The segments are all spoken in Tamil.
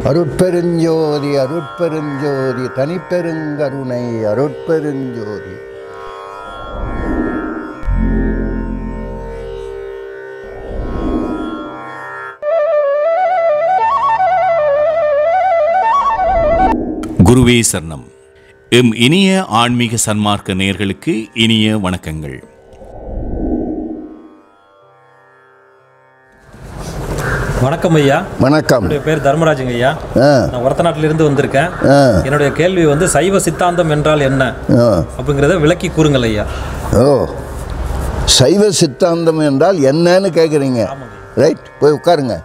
அருட்பெருஞ்சோதி அருட்பெருஞ்சோதி தனிப்பெருங்கருணை அருட்பெருஞ்சோதி குருவே சரணம் எம் இனிய ஆன்மீக சன்மார்க்க நேயர்களுக்கு இனிய வணக்கங்கள் வணக்கம் ஐயா வணக்கம் என்னுடைய பேர் தர்மராஜுங்க ஐயா ஆ நான் ஒரத்த நாட்டிலிருந்து வந்திருக்கேன் ஆ என்னுடைய கேள்வி வந்து சைவ சித்தாந்தம் என்றால் என்ன ஆ. அப்படிங்கிறத விளக்கி கூறுங்கள் ஐயா ஓ சைவ சித்தாந்தம் என்றால் என்னன்னு கேட்குறீங்க ரைட் போய் உட்காருங்க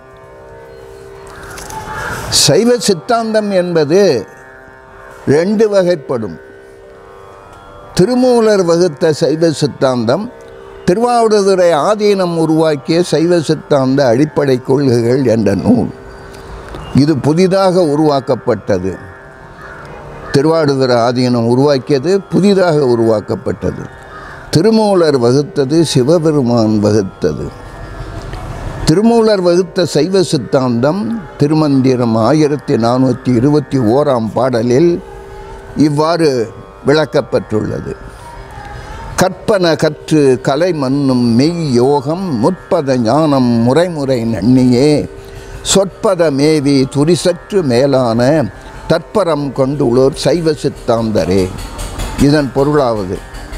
சைவ சித்தாந்தம் என்பது ரெண்டு வகைப்படும் திருமூலர் வகுத்த சைவ சித்தாந்தம் திருவாவடுதுறை ஆதீனம் உருவாக்கிய சைவ சித்தாந்த அடிப்படை கொள்கைகள் என்ற நூல் இது புதிதாக உருவாக்கப்பட்டது திருவாடுதுறை ஆதீனம் உருவாக்கியது புதிதாக உருவாக்கப்பட்டது திருமூலர் வகுத்தது சிவபெருமான் வகுத்தது திருமூலர் வகுத்த சைவ சித்தாந்தம் திருமந்திரம் ஆயிரத்தி நானூற்றி இருபத்தி ஓராம் பாடலில் இவ்வாறு விளக்கப்பட்டுள்ளது கற்பன கற்று கலை மன்னும் மெய் யோகம் முற்பத ஞானம் முறைமுறை நன்னியே சொற்பத மேவி துரிசற்று மேலான தற்பரம் கொண்டுள்ளோர் சைவ சித்தாந்தரே இதன் பொருளாவது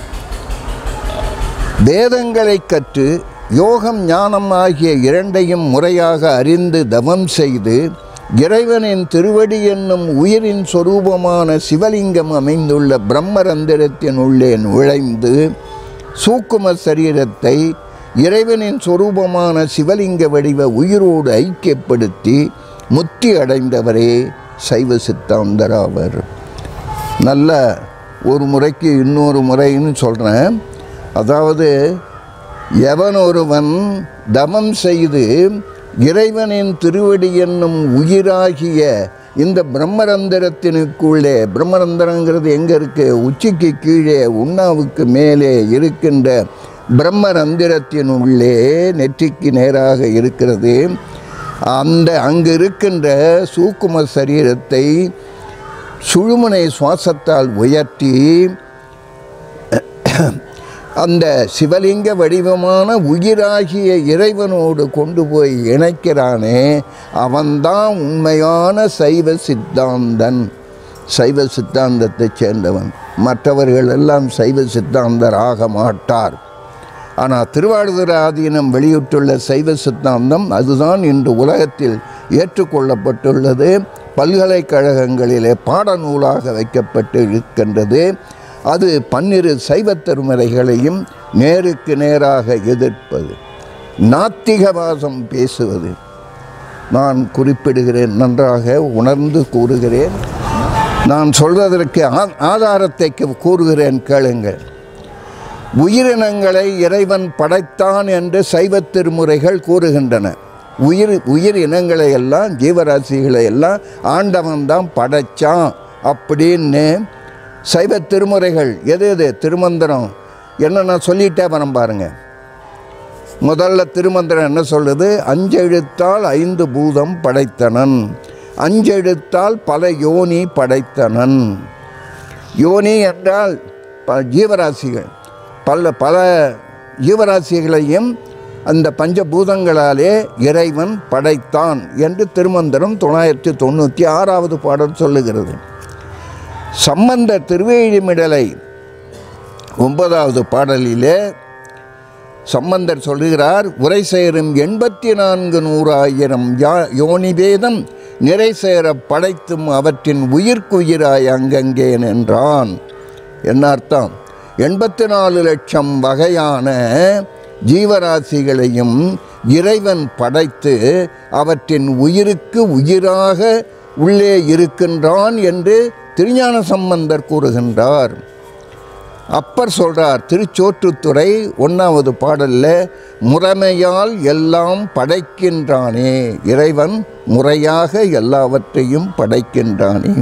வேதங்களை கற்று யோகம் ஞானம் ஆகிய இரண்டையும் முறையாக அறிந்து தவம் செய்து இறைவனின் திருவடி என்னும் உயிரின் சொரூபமான சிவலிங்கம் அமைந்துள்ள பிரம்மரந்திரத்தின் உள்ளே நுழைந்து சூக்கும சரீரத்தை இறைவனின் சொரூபமான சிவலிங்க வடிவ உயிரோடு ஐக்கியப்படுத்தி முத்தி அடைந்தவரே சைவ சித்தாந்தராவர் நல்ல ஒரு முறைக்கு இன்னொரு முறைன்னு சொல்கிறேன் அதாவது எவன் ஒருவன் தமம் செய்து இறைவனின் திருவடி என்னும் உயிராகிய இந்த பிரம்மரந்திரத்தினுக்குள்ளே பிரம்மரந்திரங்கிறது எங்கே இருக்குது உச்சிக்கு கீழே உண்ணாவுக்கு மேலே இருக்கின்ற பிரம்மரந்திரத்தின் உள்ளே நெற்றிக்கு நேராக இருக்கிறது அந்த அங்கு இருக்கின்ற சூக்கும சரீரத்தை சுழுமுனை சுவாசத்தால் உயர்த்தி அந்த சிவலிங்க வடிவமான உயிராகிய இறைவனோடு கொண்டு போய் இணைக்கிறானே அவன்தான் உண்மையான சைவ சித்தாந்தன் சைவ சித்தாந்தத்தைச் சேர்ந்தவன் மற்றவர்கள் எல்லாம் சைவ சித்தாந்தர் ஆக மாட்டார் ஆனால் திருவாடுதுறை ஆதீனம் வெளியிட்டுள்ள சைவ சித்தாந்தம் அதுதான் இன்று உலகத்தில் ஏற்றுக்கொள்ளப்பட்டுள்ளது பல்கலைக்கழகங்களிலே பாடநூலாக வைக்கப்பட்டு இருக்கின்றது அது பன்னிரு சைவ திருமறைகளையும் நேருக்கு நேராக எதிர்ப்பது நாத்திகவாசம் பேசுவது நான் குறிப்பிடுகிறேன் நன்றாக உணர்ந்து கூறுகிறேன் நான் சொல்வதற்கு ஆ- ஆதாரத்தை கு- கூறுகிறேன் கேளுங்கள் உயிரினங்களை இறைவன் படைத்தான் என்று சைவ திருமுறைகள் கூறுகின்றன உயிர் உயிர் இனங்களை எல்லாம் ஜீவராசிகளை எல்லாம் ஆண்டவன் தான் படைச்சான் அப்படின்னு சைவ திருமுறைகள் எது எது திருமந்திரம் என்ன நான் சொல்லிட்டே வரேன் பாருங்க முதல்ல திருமந்திரம் என்ன சொல்லுது அஞ்செழுத்தால் ஐந்து பூதம் படைத்தனன் அஞ்செழுத்தால் பல யோனி படைத்தனன் யோனி என்றால் ப ஜீவராசிகள் பல பல ஜீவராசிகளையும் அந்த பஞ்சபூதங்களாலே இறைவன் படைத்தான் என்று திருமந்திரம் தொள்ளாயிரத்தி தொண்ணூற்றி ஆறாவது பாடல் சொல்லுகிறது சம்பந்த திருவேழிமிடலை ஒன்பதாவது பாடலிலே சம்பந்தர் சொல்லுகிறார் உரை சேரும் எண்பத்தி நான்கு நூறாயிரம் யா யோனிவேதம் நிறை சேர படைத்தும் அவற்றின் உயிர்க்குயிராய் அங்கங்கே நின்றான் என்ன அர்த்தம் எண்பத்தி நாலு லட்சம் வகையான ஜீவராசிகளையும் இறைவன் படைத்து அவற்றின் உயிருக்கு உயிராக உள்ளே இருக்கின்றான் என்று திருஞான சம்பந்தர் கூறுகின்றார் அப்பர் சொல்றார் திருச்சோற்றுத்துறை ஒன்றாவது பாடல்ல முறைமையால் எல்லாம் படைக்கின்றானே இறைவன் முறையாக எல்லாவற்றையும் படைக்கின்றானே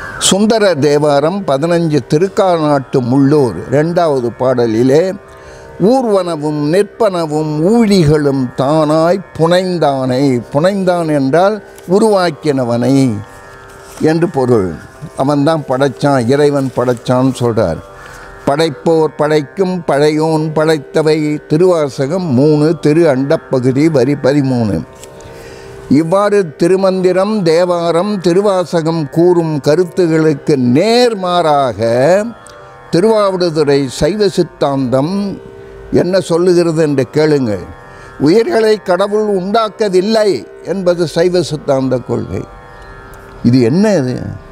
சுந்தர தேவாரம் பதினஞ்சு திருக்காநாட்டு முள்ளூர் ரெண்டாவது பாடலிலே ஊர்வனவும் நிற்பனவும் ஊழிகளும் தானாய் புனைந்தானை புனைந்தான் என்றால் உருவாக்கினவனை என்று பொருள் அவன்தான் படைச்சான் இறைவன் படைச்சான்னு சொல்கிறார் படைப்போர் படைக்கும் பழையோன் படைத்தவை திருவாசகம் மூணு திரு அண்டப்பகுதி வரி பதிமூணு இவ்வாறு திருமந்திரம் தேவாரம் திருவாசகம் கூறும் கருத்துகளுக்கு நேர்மாறாக திருவாவடுதுறை சைவ சித்தாந்தம் என்ன சொல்லுகிறது என்று கேளுங்கள் உயிர்களை கடவுள் உண்டாக்கவில்லை என்பது சைவ சித்தாந்த கொள்கை இது என்ன இது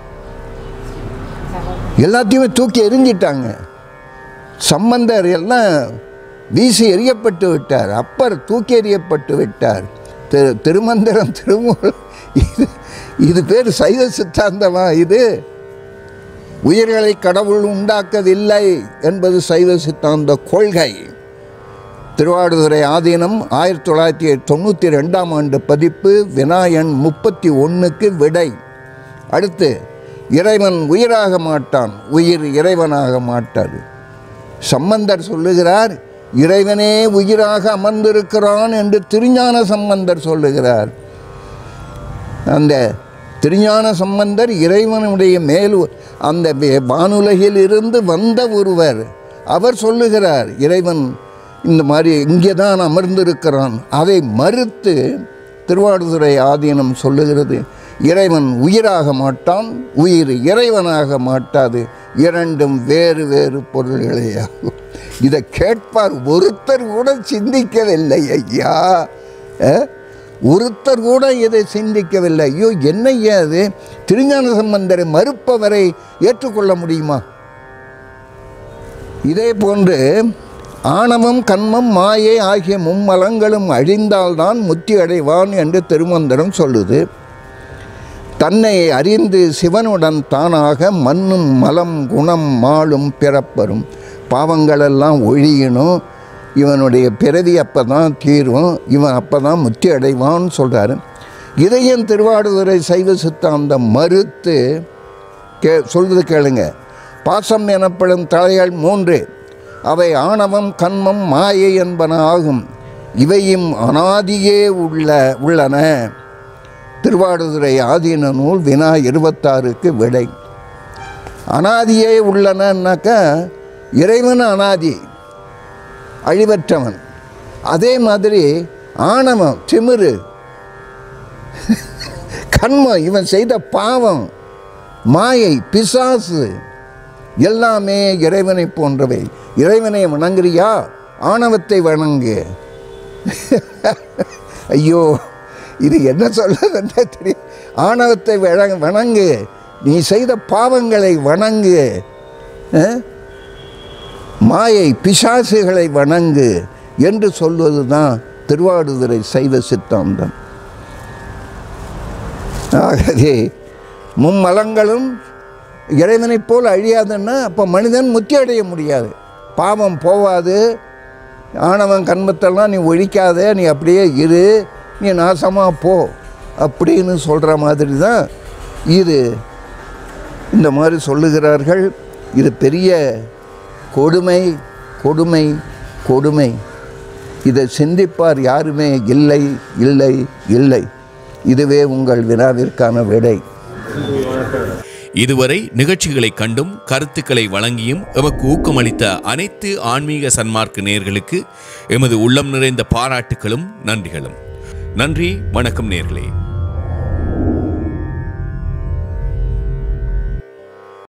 எல்லாத்தையுமே தூக்கி எரிஞ்சிட்டாங்க சம்பந்தர் எல்லாம் வீசி எறியப்பட்டு விட்டார் அப்பர் தூக்கி எறியப்பட்டு விட்டார் திரு திருமந்திரம் திருமூலம் இது இது பேர் சைவ சித்தாந்தமா இது உயிர்களை கடவுள் உண்டாக்கவில்லை என்பது சைவ சித்தாந்த கொள்கை திருவாடுதுறை ஆதீனம் ஆயிரத்தி தொள்ளாயிரத்தி தொண்ணூற்றி ரெண்டாம் ஆண்டு பதிப்பு வினாயன் முப்பத்தி ஒன்றுக்கு விடை அடுத்து இறைவன் உயிராக மாட்டான் உயிர் இறைவனாக மாட்டாது சம்பந்தர் சொல்லுகிறார் இறைவனே உயிராக அமர்ந்திருக்கிறான் என்று திருஞான சம்பந்தர் சொல்லுகிறார் அந்த திருஞான சம்பந்தர் இறைவனுடைய மேல் அந்த வே- வானுலகில் இருந்து வந்த ஒருவர் அவர் சொல்லுகிறார் இறைவன் இந்த மாதிரி இங்கே தான் அமர்ந்திருக்கிறான் அதை மறுத்து திருவாடுதுறை ஆதீனம் சொல்லுகிறது இறைவன் உயிராக மாட்டான் உயிர் இறைவனாக மாட்டாது இரண்டும் வேறு வேறு பொருள்களேயாகும் இதை கேட்பார் ஒருத்தர் கூட சிந்திக்கவில்லை ஐயா அஹ்? ஒருத்தர் கூட இதை சிந்திக்கவில்லை ஐயோ என்னையா அது திருஞான சம்பந்தரை மறுப்பவரை ஏற்றுக்கொள்ள முடியுமா இதே போன்று ஆணவம் கண்மம் மாயை ஆகிய மும்மலங்களும் அழிந்தால்தான் முத்தி அடைவான் என்று திருமந்திரம் சொல்லுது தன்னை அறிந்து சிவனுடன் தானாக மண்ணும் மலம் குணம் மாளும் பிறப்பரும் பாவங்களெல்லாம் ஒழியணும் இவனுடைய பிறவி அப்போ தான் தீரும் இவன் அப்போ தான் முத்தி அடைவான்னு சொல்கிறாரு இதையும் திருவாடுதுறை சைவ சித்தாந்தம் மறுத்து கே சொல்வது கேளுங்க பாசம் எனப்படும் தலைகள் மூன்று அவை ஆணவம் கண்மம் மாயை என்பன ஆகும் இவையும் அனாதியே உள்ள உள்ளன திருவாடுதுறை ஆதீன நூல் வினா இருபத்தாறுக்கு விடை அனாதியே உள்ளனன்னாக்கா இறைவன் அனாதி அழிவற்றவன் அதே மாதிரி ஆணவம் திமிரு கண்மம் இவன் செய்த பாவம் மாயை பிசாசு எல்லாமே இறைவனை போன்றவை இறைவனை வணங்குறியா ஆணவத்தை வணங்கு ஐயோ இது என்ன சொல்லுதுன்னே தெரியும் ஆணவத்தை வண- வணங்கு நீ செய்த பாவங்களை வணங்கு அஹ்? மாயை பிசாசுகளை வணங்கு என்று சொல்வது தான் திருவாடுதுறை சைவ சித்தாந்தம் ஆகவே மும்மலங்களும் இறைவனைப் போல் அழியாதுன்னா அப்போ மனிதன் முத்தி அடைய முடியாது பாவம் போவாது ஆணவன் கண்மத்தெல்லாம் நீ ஒழிக்காத நீ அப்படியே இரு நீ நாசமாக போ அப்படின்னு சொல்கிற மாதிரி தான் இது இந்த மாதிரி சொல்லுகிறார்கள் இது பெரிய கொடுமை கொடுமை கொடுமை இதை சிந்திப்பார் யாருமே இல்லை இல்லை இல்லை இதுவே உங்கள் வினாவிற்கான விடை இதுவரை நிகழ்ச்சிகளை கண்டும் கருத்துக்களை வழங்கியும் எமக்கு ஊக்கமளித்த அனைத்து ஆன்மீக சன்மார்க்க நேயர்களுக்கு எமது உள்ளம் நிறைந்த பாராட்டுகளும் நன்றிகளும் நன்றி வணக்கம் நேர்களே